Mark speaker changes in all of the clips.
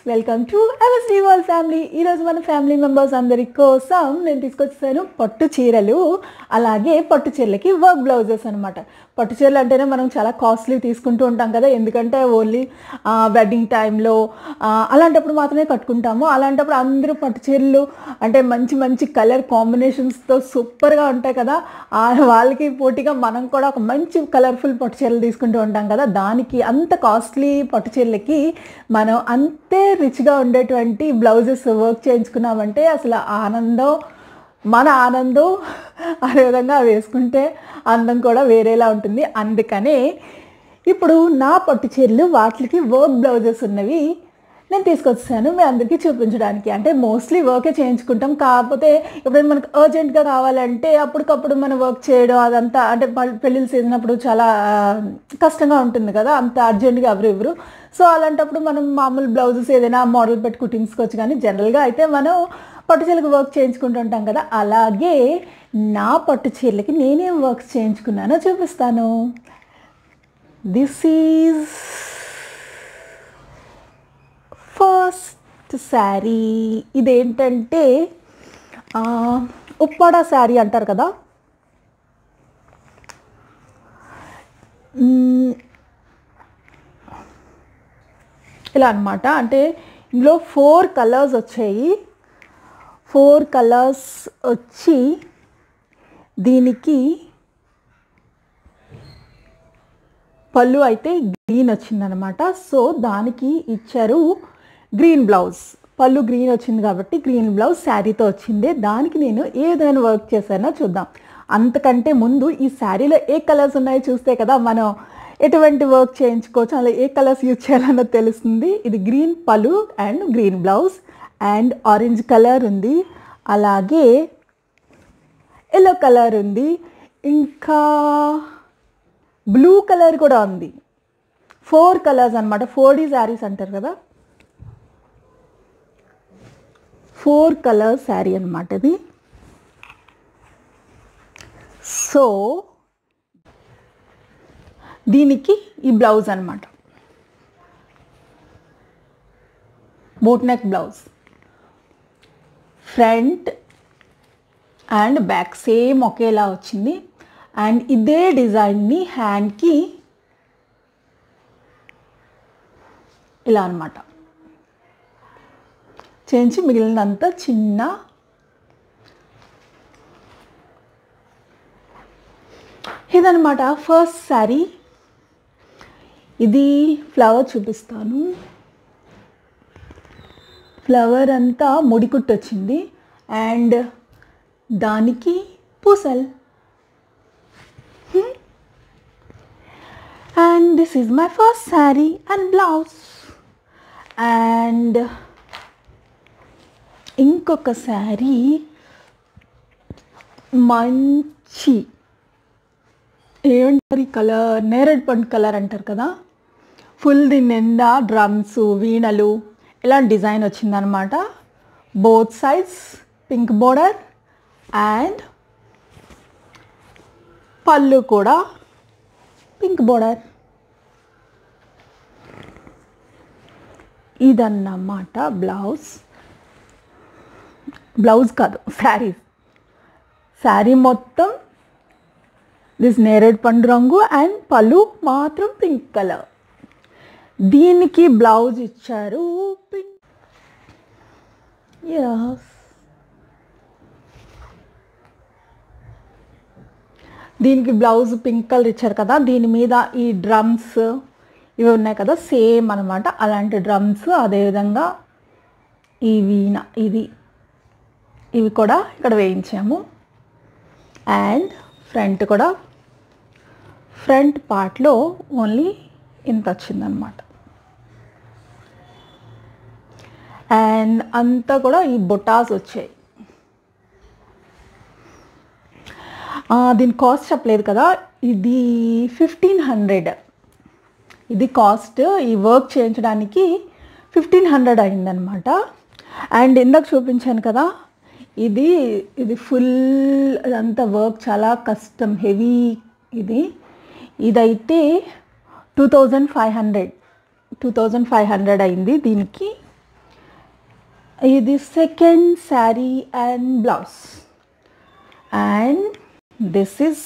Speaker 1: Welcome to MSD world family ఈరోజు మన family members అందరి కోసం నేను తీసుకొచ్చాను పట్టు చీరలు అలాగే పట్టు చీరలకి వర్క్ బ్లౌజెస్ అనమాట పట్టు చీరలు అంటేనే మనం చాలా కాస్ట్లీ తీసుకుంటూ ఉంటాం కదా ఎందుకంటే ఓన్లీ వెడ్డింగ్ టైంలో అలాంటప్పుడు మాత్రమే కట్టుకుంటాము అలాంటప్పుడు అందరూ పట్టు చీరలు అంటే మంచి మంచి కలర్ కాంబినేషన్స్తో సూపర్గా ఉంటాయి కదా ఆ వాళ్ళకి పోటీగా మనం కూడా ఒక మంచి కలర్ఫుల్ పట్టు చీరలు తీసుకుంటూ ఉంటాం కదా దానికి అంత కాస్ట్లీ పట్టు చీరలకి మనం అంతే రిచ్గా ఉండేటువంటి బ్లౌజెస్ వర్క్ చేయించుకున్నామంటే అసలు ఆనందం మన ఆనందం అదేవిధంగా వేసుకుంటే అందం కూడా వేరేలా ఉంటుంది అందుకనే ఇప్పుడు నా పట్టు చీరలు వాటికి వర్క్ బ్లౌజెస్ ఉన్నవి నేను తీసుకొచ్చాను మీ అందరికీ చూపించడానికి అంటే మోస్ట్లీ వర్కే చేయించుకుంటాం కాకపోతే ఎప్పుడైనా మనకు అర్జెంట్గా కావాలంటే అప్పటికప్పుడు మనం వర్క్ చేయడం అదంతా అంటే ప- పెళ్ళిళ్ళు సీజన్ అప్పుడు చాలా ఆ, కష్టంగా ఉంటుంది కదా అంత అర్జెంట్గా ఎవరు ఎవరు సో అలాంటప్పుడు మనం మామూలు బ్లౌజెస్ ఏదైనా మోడల్ పెట్టి కుట్టించుకోవచ్చు కానీ జనరల్గా అయితే మనం పట్టు చీరలకు వర్క్ చేయించుకుంటుంటాం కదా అలాగే నా పట్టు చీరలకి నేనేం వర్క్ చేయించుకున్నానో చూపిస్తాను దిస్ ఈజ్ ఫస్ట్ శారీ ఇదేంటంటే ఆ, ఉప్పాడ శారీ అంటారు కదా మ్, ఇలా అన్నమాట అంటే ఇందులో ఫోర్ కలర్స్ వచ్చాయి ఫోర్ కలర్స్ వచ్చి దీనికి పళ్ళు అయితే గ్రీన్ వచ్చిందనమాట సో దానికి ఇచ్చారు గ్రీన్ బ్లౌజ్ పళ్ళు గ్రీన్ వచ్చింది కాబట్టి గ్రీన్ బ్లౌజ్ శారీతో వచ్చింది దానికి నేను ఏ విధమైన వర్క్ చేశానో చూద్దాం అంతకంటే ముందు ఈ శారీలో ఏ కలర్స్ ఉన్నాయో చూస్తే కదా మనం ఎటువంటి వర్క్ చేయించుకోవచ్చు అలా ఏ కలర్స్ యూజ్ చేయాలన్నది తెలుస్తుంది ఇది గ్రీన్ పళ్ళు and green blouse and orange colour ఉంది అలాగే ఎల్లో కలర్ ఉంది ఇంకా బ్లూ కలర్ కూడా ఉంది ఫోర్ కలర్స్ అనమాట ఫోర్ డీ శారీస్ అంటారు కదా ఫోర్ కలర్ శారీ అనమాట ఇది సో దీనికి ఈ బ్లౌజ్ అనమాట boat neck blouse front and back same ఒకేలా వచ్చింది అండ్ ఇదే డిజైన్ని హ్యాండ్కి ఇలా అనమాట చేయించి మిగిలినంతా చిన్న ఇదనమాట ఫస్ట్ శారీ ఇది ఫ్లవర్ చూపిస్తాను ఫ్లవర్ అంతా ముడికుట్టు వచ్చింది అండ్ దానికి పూసల్ and this is my first sari and blouse and ఇంకొక శారీ మంచి ఏమంటారు ఈ కలర్ నేరేడు పండు కలర్ అంటారు కదా ఫుల్ ది నిండా డ్రమ్స్ వీణలు ఇలా డిజైన్ వచ్చిందనమాట both sides pink border and పళ్ళు కూడా పింక్ బోర్డర్ ఇదన్నమాట బ్లౌజ్ బ్లౌజ్ కాదు శారీ శారీ మొత్తం దిస్ నేరేడ్ పండు రంగు అండ్ పళ్ళు మాత్రం పింక్ కలర్ దీనికి బ్లౌజ్ ఇచ్చారు పింక్ యస్ దీనికి బ్లౌజ్ పింక్ కలర్ ఇచ్చారు కదా దీని మీద ఈ డ్రమ్స్ ఇవి ఉన్నాయి కదా సేమ్ అనమాట అలాంటి డ్రమ్స్ అదేవిధంగా ఈ వీణ ఇది ఇవి కూడా ఇక్కడ వేయించాము అండ్ ఫ్రంట్ కూడా ఫ్రంట్ పార్ట్లో ఓన్లీ ఇంత వచ్చిందనమాట అండ్ అంతా కూడా ఈ బొటాస్ వచ్చాయి ఆ, దీని కాస్ట్ చెప్పలేదు కదా ఇది ఫిఫ్టీన్ హండ్రెడ్ ఇది కాస్ట్ ఈ వర్క్ చేయించడానికి ఫిఫ్టీన్ హండ్రెడ్ అయిందనమాట అండ్ ఇందాక చూపించాను కదా ఇది ఇది ఫుల్ అంతా వర్క్ చాలా కష్టం హెవీ ఇది ఇదైతే two thousand five hundred two thousand five hundred అయింది దీనికి ఇది second sari and blouse and this is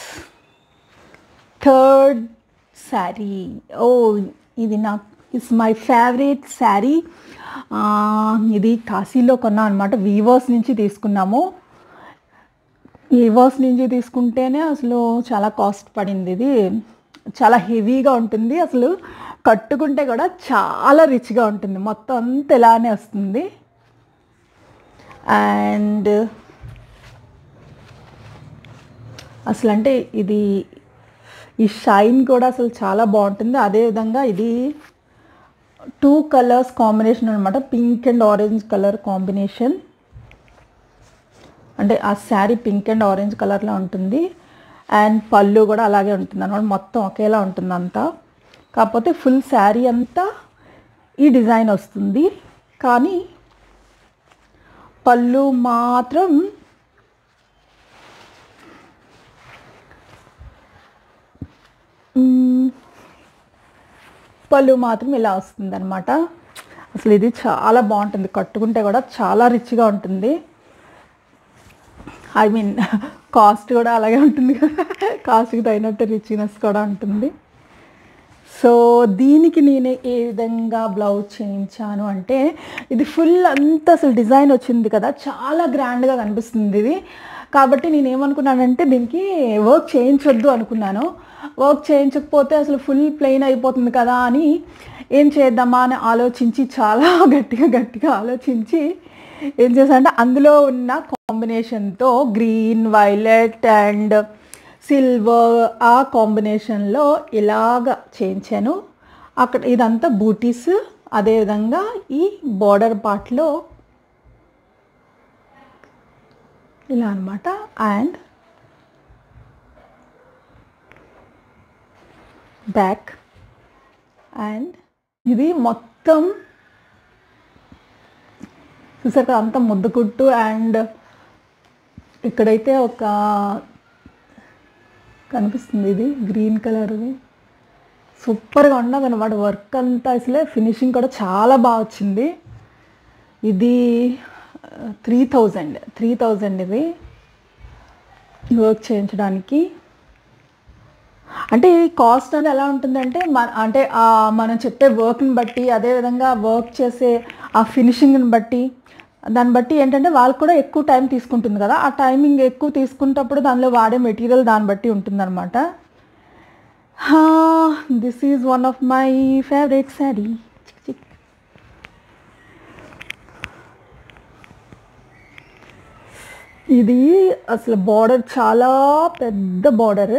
Speaker 1: third sari ఓ ఇది నా ఇస్ మై ఫేవరెట్ శారీ ఇది కాశీలో కొన్నా అనమాట వీవర్స్ నుంచి తీసుకున్నాము వీవర్స్ నుంచి తీసుకుంటేనే అసలు చాలా కాస్ట్ పడింది ఇది చాలా హెవీగా ఉంటుంది అసలు కట్టుకుంటే కూడా చాలా రిచ్గా ఉంటుంది మొత్తం అంతా ఇలానే వస్తుంది అండ్ అసలు అంటే ఇది ఈ షైన్ కూడా అసలు చాలా బాగుంటుంది అదేవిధంగా ఇది టూ కలర్స్ కాంబినేషన్ అనమాట pink and orange colour combination అంటే ఆ శారీ పింక్ అండ్ ఆరెంజ్ కలర్లో ఉంటుంది అండ్ పళ్ళు కూడా అలాగే ఉంటుంది అనమాట మొత్తం ఒకేలా ఉంటుంది అంతా కాకపోతే ఫుల్ శారీ అంతా ఈ డిజైన్ వస్తుంది కానీ పళ్ళు మాత్రం మ్మ్, పళ్ళు మాత్రం ఇలా వస్తుంది అనమాట అసలు ఇది చాలా బాగుంటుంది కట్టుకుంటే కూడా చాలా రిచ్గా ఉంటుంది ఐ మీన్ కాస్ట్ కూడా అలాగే ఉంటుంది కదా కాస్ట్కి తగినట్టు రిచ్నెస్ కూడా ఉంటుంది సో దీనికి నేను ఏ విధంగా బ్లౌజ్ చేయించాను అంటే ఇది ఫుల్ అంతా అసలు డిజైన్ వచ్చింది కదా చాలా గ్రాండ్గా కనిపిస్తుంది ఇది కాబట్టి నేను ఏమనుకున్నానంటే దీనికి వర్క్ చేయించొద్దు అనుకున్నాను వర్క్ చేయించకపోతే అసలు ఫుల్ ప్లెయిన్ అయిపోతుంది కదా అని ఏం చేద్దామా అని ఆలోచించి చాలా గట్టిగా గట్టిగా ఆలోచించి ఏం చేశానంటే అందులో ఉన్న కాంబినేషన్తో గ్రీన్ వైలెట్ అండ్ సిల్వర్ ఆ కాంబినేషన్లో ఇలాగ చేయించాను అక్కడ ఇదంతా బూటీస్ అదేవిధంగా ఈ బార్డర్ పార్ట్లో ఇలా అనమాట అండ్ బ్యాక్ అండ్ ఇది మొత్తం చూసారు కదా అంతా ముద్ద కుట్టు అండ్ ఇక్కడైతే ఒక కనిపిస్తుంది ఇది గ్రీన్ కలర్ది సూపర్గా ఉన్నది అనమాట వర్క్ అంతా అసలే ఫినిషింగ్ కూడా చాలా బాగా వచ్చింది ఇది త్రీ థౌజండ్ త్రీ థౌజండ్ ఇది వర్క్ చేయించడానికి అంటే ఈ కాస్ట్ అనేది ఎలా ఉంటుందంటే మన అంటే ఆ మనం చెప్పే వర్క్ని బట్టి అదేవిధంగా వర్క్ చేసే ఆ ఫినిషింగ్ని బట్టి దాన్ని బట్టి ఏంటంటే వాళ్ళకి కూడా ఎక్కువ టైం తీసుకుంటుంది కదా ఆ టైమింగ్ ఎక్కువ తీసుకున్నప్పుడు దానిలో వాడే మెటీరియల్ దాన్ని బట్టి ఉంటుందన్నమాట this is one of my favourite sari ఇది అసలు బార్డర్ చాలా పెద్ద బార్డర్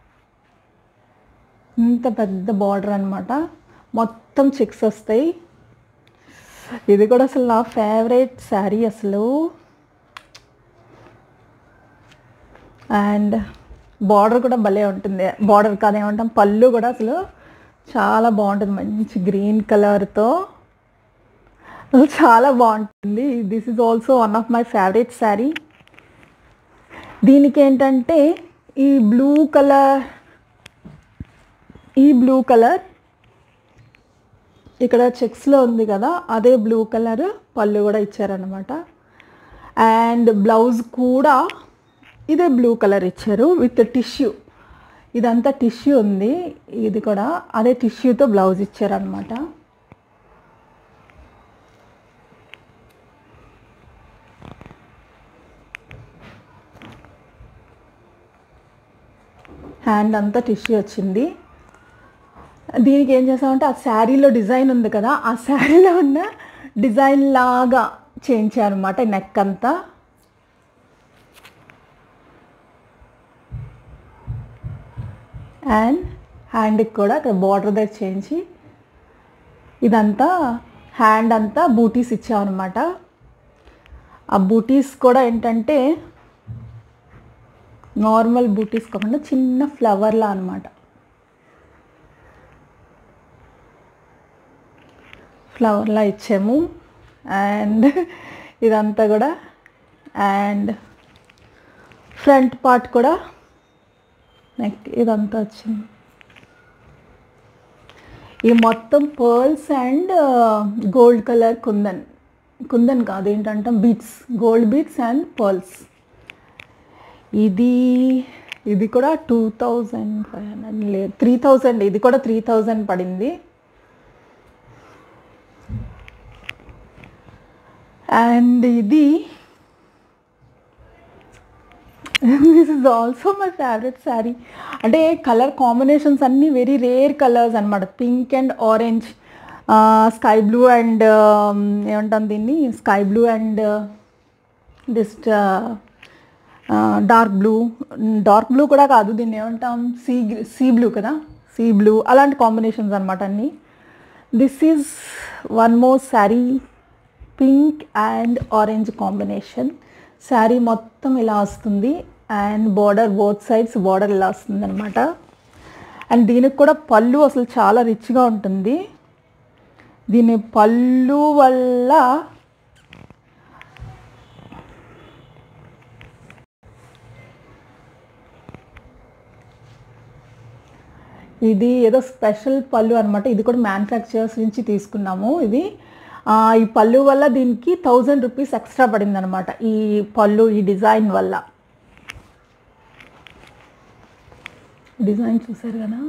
Speaker 1: ఇంత పెద్ద బార్డర్ అనమాట మొత్తం చెక్స్ వస్తాయి ఇది కూడా అసలు నా ఫేవరెట్ శారీ అసలు అండ్ బార్డర్ కూడా భలే ఉంటుంది బార్డర్ కాదేమంటాం పళ్ళు కూడా అసలు చాలా బాగుంటుంది మంచి గ్రీన్ కలర్తో చాలా బాగుంటుంది this is also one of my favourite sari దీనికి ఏంటంటే ఈ బ్లూ కలర్ ఈ బ్లూ కలర్ ఇక్కడ చెక్స్లో ఉంది కదా అదే బ్లూ కలర్ పళ్ళు కూడా ఇచ్చారనమాట అండ్ బ్లౌజ్ కూడా ఇదే బ్లూ కలర్ ఇచ్చారు విత్ టిష్యూ ఇదంతా టిష్యూ ఉంది ఇది కూడా అదే టిష్యూతో బ్లౌజ్ ఇచ్చారనమాట హ్యాండ్ అంతా టిష్యూ వచ్చింది దీనికి ఏం చేసామంటే ఆ శారీలో డిజైన్ ఉంది కదా ఆ శారీలో ఉన్న డిజైన్ లాగా చేయించారనమాట నెక్ అంతా అండ్ హ్యాండ్కి కూడా అక్కడ బార్డర్ దగ్గర చేయించి ఇదంతా హ్యాండ్ అంతా బూటీస్ ఇచ్చామన్నమాట ఆ బూటీస్ కూడా ఏంటంటే నార్మల్ బూటీస్ కాకుండా చిన్న ఫ్లవర్లా అనమాట ఫ్లవర్లా ఇచ్చాము అండ్ ఇదంతా కూడా అండ్ ఫ్రంట్ పార్ట్ కూడా నెక్ ఇదంతా వచ్చింది ఈ మొత్తం pearls and gold colour kundan kundan కాదు ఏంటంటాం beads gold beads and pearls ఇది ఇది కూడా టూ థౌజండ్ ఫైవ్ హండ్రెడ్ లేదు త్రీ థౌజండ్ ఇది కూడా త్రీ థౌజండ్ పడింది అండ్ ఇది this is also my favourite sari అంటే కలర్ కాంబినేషన్స్ అన్నీ వెరీ రేర్ కలర్స్ అనమాట pink and orange sky blue and ఏమంటాం దీన్ని sky blue and this dark blue dark blue కూడా కాదు దీన్ని ఏమంటాం సీ సీ బ్లూ కదా సీ బ్లూ అలాంటి కాంబినేషన్స్ అనమాట అన్నీ this is one more sari pink and orange combination sari మొత్తం ఇలా వస్తుంది and border both sides border ఇలా వస్తుంది అనమాట అండ్ దీనికి కూడా పళ్ళు అసలు చాలా రిచ్గా ఉంటుంది దీని పళ్ళు వల్ల ఇది ఏదో స్పెషల్ పళ్ళు అనమాట ఇది కూడా మ్యానుఫ్యాక్చరర్స్ నుంచి తీసుకున్నాము ఇది ఆ, ఈ పళ్ళు వల్ల దీనికి థౌజండ్ రూపీస్ ఎక్స్ట్రా పడింది అనమాట ఈ పళ్ళు ఈ డిజైన్ వల్ల డిజైన్ చూసారు కదా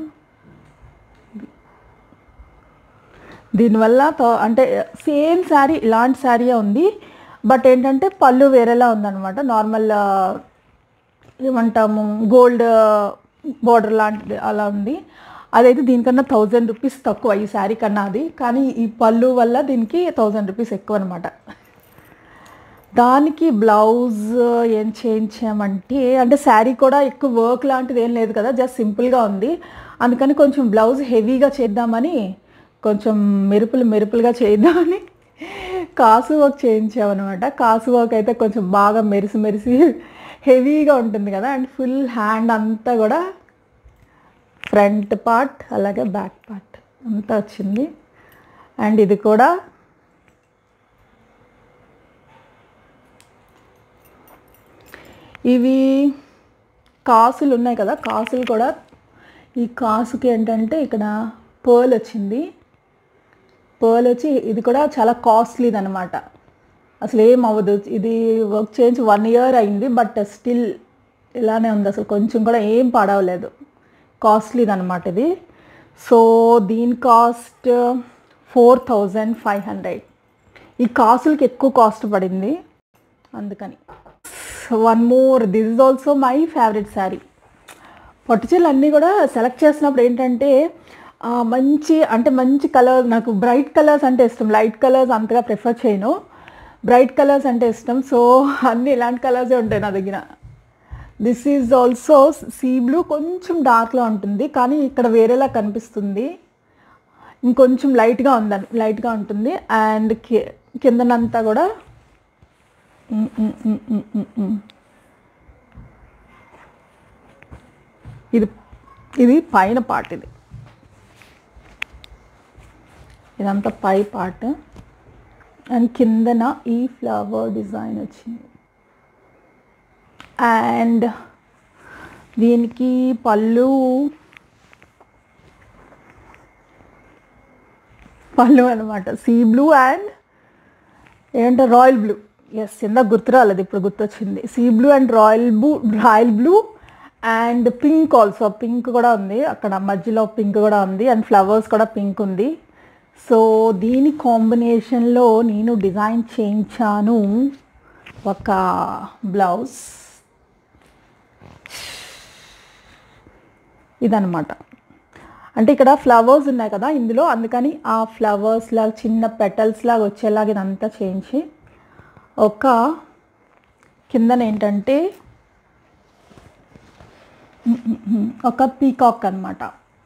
Speaker 1: దీనివల్ల తో- అంటే సేమ్ శారీ ఇలాంటి శారీయే ఉంది బట్ ఏంటంటే పళ్ళు వేరేలా ఉందన్నమాట నార్మల్ ఆ, ఏమంటాము గోల్డ్ బార్డర్ లాంటిది అలా ఉంది అదైతే దీనికన్నా థౌజండ్ రూపీస్ తక్కువ ఈ శారీ కన్నా అది కానీ ఈ పళ్ళు వల్ల దీనికి థౌజండ్ రూపీస్ ఎక్కువ అనమాట దానికి బ్లౌజ్ ఏం చేయించామంటే అంటే శారీ కూడా ఎక్కువ వర్క్ లాంటిది ఏం లేదు కదా జస్ట్ సింపుల్గా ఉంది అందుకని కొంచెం బ్లౌజ్ హెవీగా చేద్దామని కొంచెం మెరుపులు మెరుపులుగా చేద్దామని కాసు వర్క్ చేయించామన్నమాట కాసు వర్క్ అయితే కొంచెం బాగా మెరిసి మెరిసి హెవీగా ఉంటుంది కదా అండ్ ఫుల్ హ్యాండ్ అంతా కూడా ఫ్రంట్ పార్ట్ అలాగే బ్యాక్ పార్ట్ అంతా వచ్చింది అండ్ ఇది కూడా ఇవి కాసులు ఉన్నాయి కదా కాసులు కూడా ఈ కాసుకి ఏంటంటే ఇక్కడ పర్ల్ వచ్చింది పర్ల్ వచ్చి ఇది కూడా చాలా కాస్ట్లీది అనమాట అసలు ఏం అవ్వదు ఇది వర్క్ చేయించి వన్ ఇయర్ అయింది బట్ స్టిల్ ఇలానే ఉంది అసలు కొంచెం కూడా ఏం పాడవలేదు కాస్ట్లీది అనమాట ఇది సో దీని cost four thousand five hundred ఈ కాసులకి ఎక్కువ కాస్ట్ పడింది అందుకని one more this is also my favourite sari పట్టుచీరలు అన్నీ కూడా సెలెక్ట్ చేసినప్పుడు ఏంటంటే ఆ, మంచి అంటే మంచి కలర్ నాకు బ్రైట్ కలర్స్ అంటే ఇష్టం లైట్ కలర్స్ అంతగా ప్రిఫర్ చేయను బ్రైట్ కలర్స్ అంటే ఇష్టం సో అన్నీ ఇలాంటి కలర్సే ఉంటాయి నా దగ్గర this is also sea blue కొంచెం డార్క్లో ఉంటుంది కానీ ఇక్కడ వేరేలా కనిపిస్తుంది ఇంకొంచెం లైట్గా ఉందని లైట్గా ఉంటుంది అండ్ కి కిందనంతా కూడా ఉమ్, ఉమ్, ఉమ్, ఉమ్, ఉమ్, ఉమ్. ఇది ఇది పైన పార్ట్ ఇది ఇదంతా పై పార్ట్ అండ్ కిందన ఈ ఫ్లవర్ డిజైన్ వచ్చింది అండ్ దీనికి పళ్ళు పళ్ళు అనమాట సీ బ్లూ అండ్ ఏంటంటే రాయల్ బ్లూ ఎస్ ఇందాక గుర్తు రాలేదు ఇప్పుడు గుర్తొచ్చింది sea blue and royal blue royal blue and pink also pink కూడా ఉంది అక్కడ మధ్యలో పింక్ కూడా ఉంది అండ్ ఫ్లవర్స్ కూడా పింక్ ఉంది సో దీని కాంబినేషన్లో నేను డిజైన్ చేయించాను ఒక బ్లౌజ్ ఇదనమాట అంటే ఇక్కడ ఫ్లవర్స్ ఉన్నాయి కదా ఇందులో అందుకని ఆ ఫ్లవర్స్ లాగా చిన్న పెటల్స్ లాగా వచ్చేలాగా ఇదంతా చేయించి ఒక కిందన ఏంటంటే ఉమ్, ఉమ్, ఉమ్, ఒక పీకాక్ అన్నమాట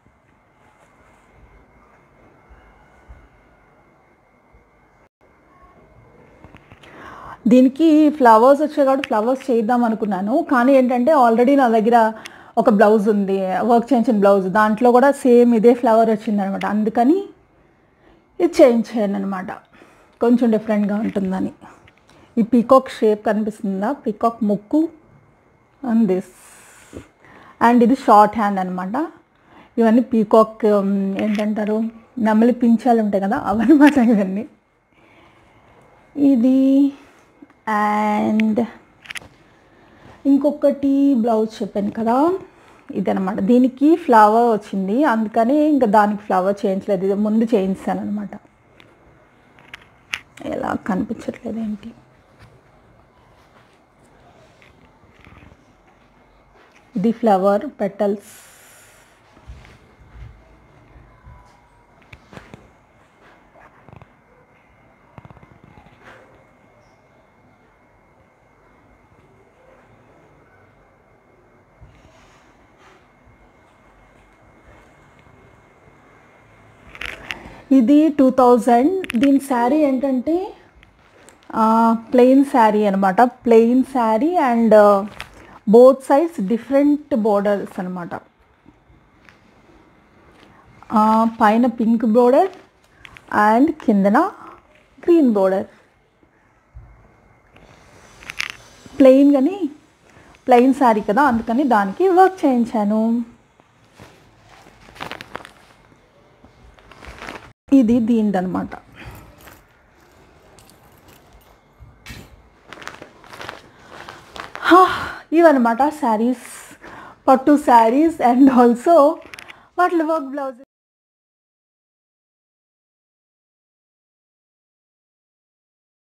Speaker 1: దీనికి ఫ్లవర్స్ వచ్చాయి కాబట్టి ఫ్లవర్స్ చేద్దాం అనుకున్నాను కానీ ఏంటంటే ఆల్రెడీ నా దగ్గర ఒక బ్లౌజ్ ఉంది వర్క్ చేయించిన బ్లౌజ్ దాంట్లో కూడా సేమ్ ఇదే ఫ్లవర్ వచ్చిందనమాట అందుకని ఇది చేయించాను అనమాట కొంచెం డిఫరెంట్గా ఉంటుందని ఈ పీకాక్ షేప్ కనిపిస్తుందా పీకాక్ ముక్కు అండ్ దిస్ అండ్ ఇది షార్ట్ హ్యాండ్ అనమాట ఇవన్నీ పీకాక్ ఏంటంటారు నెమలి పించాలు ఉంటాయి కదా అవన్నమాట ఇవన్నీ ఇది అండ్ ఇంకొకటి బ్లౌజ్ చెప్పాను కదా ఇదనమాట దీనికి ఫ్లవర్ వచ్చింది అందుకని ఇంకా దానికి ఫ్లవర్ చేయించలేదు ఇది ముందు చేయించాను అనమాట ఎలా కనిపించట్లేదు ఏంటి ఇది ఫ్లవర్ పెటల్స్ ఇది టూ థౌజండ్ దీని శారీ ఏంటంటే ప్లెయిన్ శారీ అనమాట plain sari and both sides different borders అనమాట పైన పింక్ బోర్డర్ అండ్ కిందన గ్రీన్ బోర్డర్ ప్లెయిన్ కానీ ప్లెయిన్ శారీ కదా అందుకని దానికి వర్క్ చేయించాను ఇది దీనిదనమాట ఇవన్నమాట శారీస్ పట్టు శారీస్ అండ్ ఆల్సో వాటి వర్క్ బ్లౌజ్